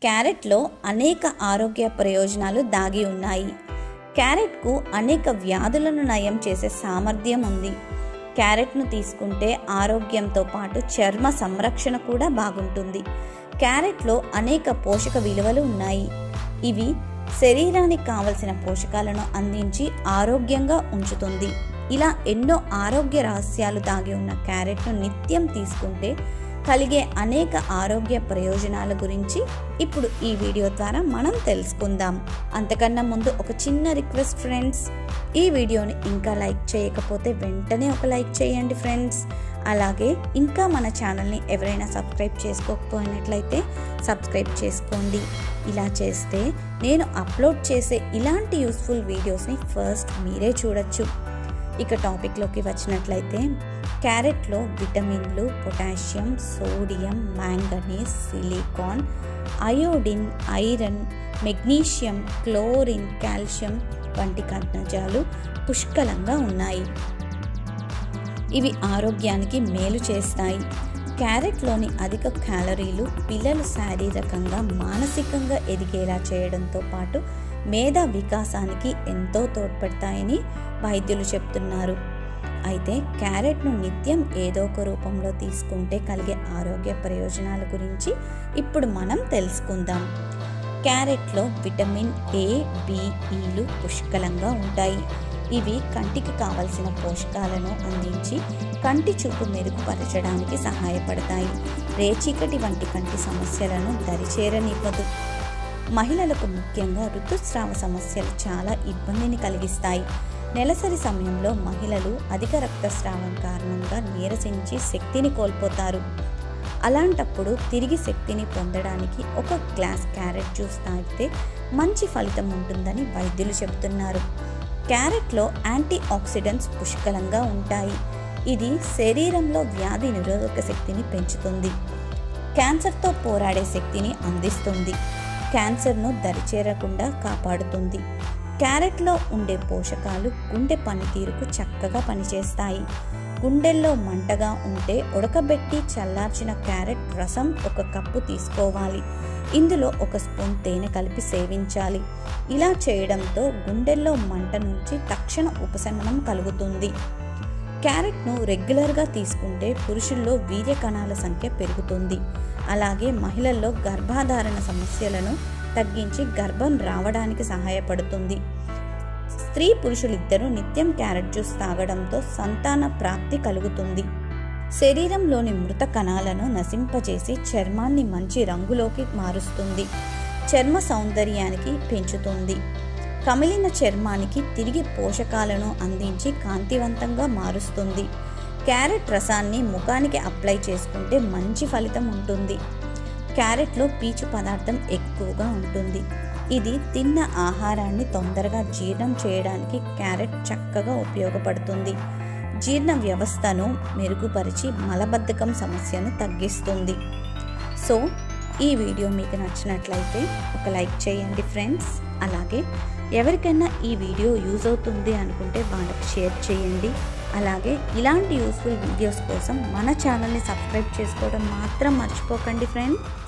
క్యారెట్లో అనేక ఆరోగ్య ప్రయోజనాలు దాగి ఉన్నాయి క్యారెట్కు అనేక వ్యాధులను నయం చేసే సామర్థ్యం ఉంది క్యారెట్ను తీసుకుంటే ఆరోగ్యంతో పాటు చర్మ సంరక్షణ కూడా బాగుంటుంది క్యారెట్లో అనేక పోషక విలువలు ఉన్నాయి ఇవి శరీరానికి కావలసిన పోషకాలను అందించి ఆరోగ్యంగా ఉంచుతుంది ఇలా ఎన్నో ఆరోగ్య రహస్యాలు దాగి ఉన్న క్యారెట్ను నిత్యం తీసుకుంటే కలిగే అనేక ఆరోగ్య ప్రయోజనాల గురించి ఇప్పుడు ఈ వీడియో ద్వారా మనం తెలుసుకుందాం అంతకన్నా ముందు ఒక చిన్న రిక్వెస్ట్ ఫ్రెండ్స్ ఈ వీడియోని ఇంకా లైక్ చేయకపోతే వెంటనే ఒక లైక్ చేయండి ఫ్రెండ్స్ అలాగే ఇంకా మన ఛానల్ని ఎవరైనా సబ్స్క్రైబ్ చేసుకోకపోయినట్లయితే సబ్స్క్రైబ్ చేసుకోండి ఇలా చేస్తే నేను అప్లోడ్ చేసే ఇలాంటి యూస్ఫుల్ వీడియోస్ని ఫస్ట్ మీరే చూడొచ్చు ఇక టాపిక్లోకి వచ్చినట్లయితే క్యారెట్లో విటమిన్లు potassium sodium manganese silicon iodine iron magnesium chlorine calcium వంటి ఖనిజాలు పుష్కలంగా ఉన్నాయి ఇవి ఆరోగ్యానికి మేలు చేస్తాయి క్యారెట్లోని అధిక క్యాలరీలు పిల్లలు శారీరకంగా మానసికంగా ఎదిగేలా చేయడంతో పాటు మేధా వికాసానికి ఎంతో తోడ్పడతాయని వైద్యులు చెప్తున్నారు అయితే క్యారెట్ను నిత్యం ఏదో ఒక రూపంలో తీసుకుంటే కలిగే ఆరోగ్య ప్రయోజనాల గురించి ఇప్పుడు మనం తెలుసుకుందాం క్యారెట్లో విటమిన్ ఏ బిఈలు పుష్కలంగా ఉంటాయి ఇవి కంటికి కావలసిన పోషకాలను అందించి కంటి చూపు మెరుగుపరచడానికి సహాయపడతాయి రేచీకటి వంటి కంటి సమస్యలను దరిచేరనివ్వదు మహిళలకు ముఖ్యంగా ఋతుస్రావ సమస్యలు చాలా ఇబ్బందిని కలిగిస్తాయి నెలసరి సమయంలో మహిళలు అధిక రక్తస్రావం కారణంగా నీరసించి శక్తిని కోల్పోతారు అలాంటప్పుడు తిరిగి శక్తిని పొందడానికి ఒక గ్లాస్ క్యారెట్ జ్యూస్ తాగితే మంచి ఫలితం ఉంటుందని వైద్యులు చెబుతున్నారు క్యారెట్లో యాంటీ ఆక్సిడెంట్స్ పుష్కలంగా ఉంటాయి ఇది శరీరంలో వ్యాధి నిరోధక శక్తిని పెంచుతుంది క్యాన్సర్తో పోరాడే శక్తిని అందిస్తుంది క్యాన్సర్ను దరిచేరకుండా కాపాడుతుంది క్యారెట్లో ఉండే పోషకాలు గుండె పనితీరుకు చక్కగా పనిచేస్తాయి గుండెల్లో మంటగా ఉంటే ఉడకబెట్టి చల్లార్చిన క్యారెట్ రసం ఒక కప్పు తీసుకోవాలి ఇందులో ఒక స్పూన్ తేనె కలిపి సేవించాలి ఇలా చేయడంతో గుండెల్లో మంట నుంచి తక్షణ ఉపశమనం కలుగుతుంది క్యారెట్ను రెగ్యులర్గా తీసుకుంటే పురుషుల్లో వీర్య కణాల సంఖ్య పెరుగుతుంది అలాగే మహిళల్లో గర్భాధారణ సమస్యలను తగ్గించి గర్భం రావడానికి సహాయపడుతుంది స్త్రీ పురుషులిద్దరూ నిత్యం క్యారెట్ జ్యూస్ తాగడంతో సంతాన ప్రాప్తి కలుగుతుంది శరీరంలోని మృత కణాలను నశింపజేసి చర్మాన్ని మంచి రంగులోకి మారుస్తుంది చర్మ సౌందర్యానికి పెంచుతుంది కమిలిన చర్మానికి తిరిగి పోషకాలను అందించి కాంతివంతంగా మారుస్తుంది క్యారెట్ రసాన్ని ముఖానికి అప్లై చేసుకుంటే మంచి ఫలితం ఉంటుంది క్యారెట్లో పీచు పదార్థం ఎక్కువగా ఉంటుంది ఇది తిన్న ఆహారాన్ని తొందరగా జీర్ణం చేయడానికి క్యారెట్ చక్కగా ఉపయోగపడుతుంది జీర్ణ వ్యవస్థను మెరుగుపరిచి మలబద్ధకం సమస్యను తగ్గిస్తుంది సో ఈ వీడియో మీకు నచ్చినట్లయితే ఒక లైక్ చేయండి ఫ్రెండ్స్ అలాగే ఎవరికైనా ఈ వీడియో యూజ్ అవుతుంది అనుకుంటే వాళ్ళకి షేర్ చేయండి అలాగే ఇలాంటి యూస్ఫుల్ వీడియోస్ కోసం మన ఛానల్ని సబ్స్క్రైబ్ చేసుకోవడం మాత్రం మర్చిపోకండి ఫ్రెండ్